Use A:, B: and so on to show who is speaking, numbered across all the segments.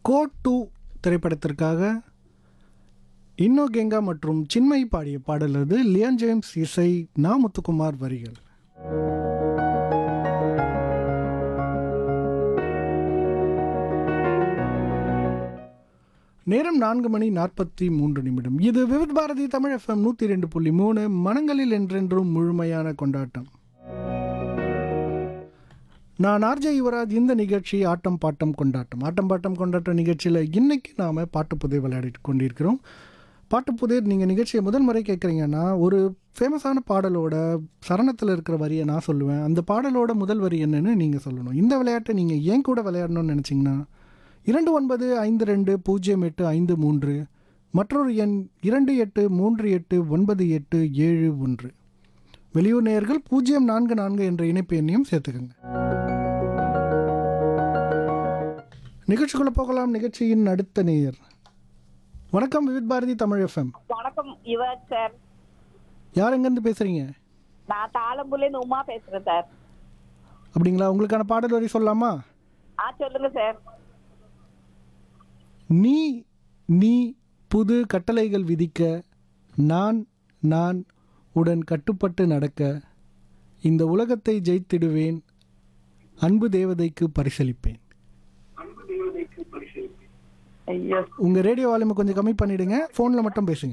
A: code two திரைப்படத்திற்காக இன்னோ கெங்கா மற்றும் சின்மை பாடிய பாடல் அது லியன் ஜேம்ஸ் இசை நா முத்துக்குமார் வரிகள் நேரம் நான்கு மணி நாற்பத்தி மூன்று நிமிடம் இது விவித் பாரதி தமிழ் எஃப்எம் நூற்றி ரெண்டு புள்ளி மூணு மனங்களில் என்றென்றும் முழுமையான கொண்டாட்டம் நான் ஆர்ஜே யுவராஜ் இந்த நிகழ்ச்சி ஆட்டம் பாட்டம் கொண்டாட்டம் ஆட்டம் பாட்டம் கொண்டாட்ட நிகழ்ச்சியில் இன்னைக்கு நாம் பாட்டுப்புதிர் விளையாடிட்டு கொண்டிருக்கிறோம் பாட்டுப்புதிர் நீங்கள் நிகழ்ச்சியை முதல் முறை கேட்குறீங்கன்னா ஒரு ஃபேமஸான பாடலோட சரணத்தில் இருக்கிற வரியை நான் சொல்லுவேன் அந்த பாடலோட முதல் வரி என்னன்னு நீங்கள் சொல்லணும் இந்த விளையாட்டை நீங்கள் ஏன் கூட விளையாடணும்னு நினச்சிங்கன்னா இரண்டு ஒன்பது ஐந்து ரெண்டு பூஜ்ஜியம் எட்டு ஐந்து மூன்று மற்றொரு எண் இரண்டு எட்டு மூன்று எட்டு ஒன்பது எட்டு ஏழு ஒன்று வெளியூர் நேயர்கள் பூஜ்ஜியம் நான்கு நான்கு என்ற இணைப்பு எண்ணையும் சேர்த்துக்கோங்க நிகழ்ச்சிக்குள்ள போகலாம் நிகழ்ச்சியின் அடுத்த நேயர் வணக்கம் விவித் பாரதி தமிழ் எஃப்எம்
B: வணக்கம் யுவராஜ் சார்
A: யார் எங்கேருந்து பேசுறீங்க
B: நான் தாளம்புலேருந்து உமா பேசுறேன் சார்
A: அப்படிங்களா உங்களுக்கான பாடல் வரி சொல்லலாமா
B: ஆ சொல்லுங்க சார்
A: நீ நீ புது கட்டளைகள் விதிக்க நான் நான் உடன் கட்டுப்பட்டு நடக்க இந்த உலகத்தை ஜெயித்திடுவேன் அன்பு தேவதைக்கு பரிசளிப்பேன்
B: ஐயோ
A: உங்க ரேடியோ வால்யூமை கொஞ்சம் கம்மி பண்ணிடுங்க ஃபோனில் மட்டும் பேசுங்க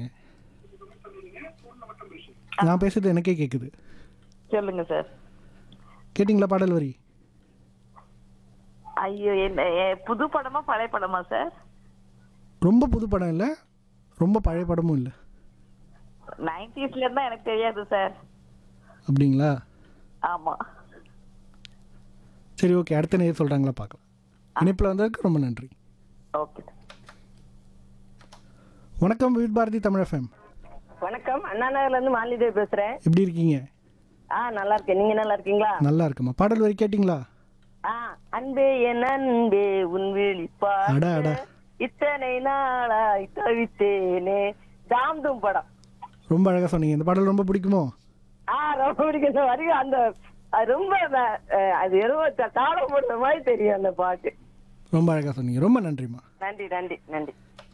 A: நான் பேசுறது எனக்கே கேட்குது
B: சொல்லுங்க சார்
A: கேட்டிங்களா பாடல் வரி
B: ஐயோ என்ன ஏ, புது படமா பழைய படமா சார்
A: ரொம்ப புது படம் இல்லை ரொம்ப பழைய படமும் இல்லை
B: நைன்டிஸ்ல இருந்தா எனக்கு தெரியாது சார்
A: அப்படிங்களா
B: ஆமா
A: சரி ஓகே அடுத்த நேரம் சொல்கிறாங்களா பார்க்கலாம் இணைப்பில் வந்ததுக்கு ரொம்ப நன்றி
B: ஓகே
A: வணக்கம் விவித் பாரதி தமிழ் எஃப்எம்
C: வணக்கம் அண்ணா நகர்ல இருந்து மாலிதேவி பேசுறேன்
A: எப்படி இருக்கீங்க
C: ஆ நல்லா இருக்கேன் நீங்க நல்லா இருக்கீங்களா
A: நல்லா இருக்குமா பாடல் வரி கேட்டிங்களா
C: ஆ அன்பே என் அன்பே உன் விழிப்பா
A: அட அட
C: இத்தனை நாளாய் தவித்தேனே தாம்தும் படம்
A: ரொம்ப அழகாக சொன்னீங்க இந்த பாடல் ரொம்ப பிடிக்குமோ
C: ஆ ரொம்ப பிடிக்கும் சார் வரைக்கும் அந்த அது ரொம்ப ந- அஹ், அது எதுவோ த- தாளம் போடுற மாதிரி தெரியும் அந்த பாட்டு
A: ரொம்ப அழகாக சொன்னீங்க ரொம்ப நன்றிம்மா
C: நன்றி நன்றி நன்றி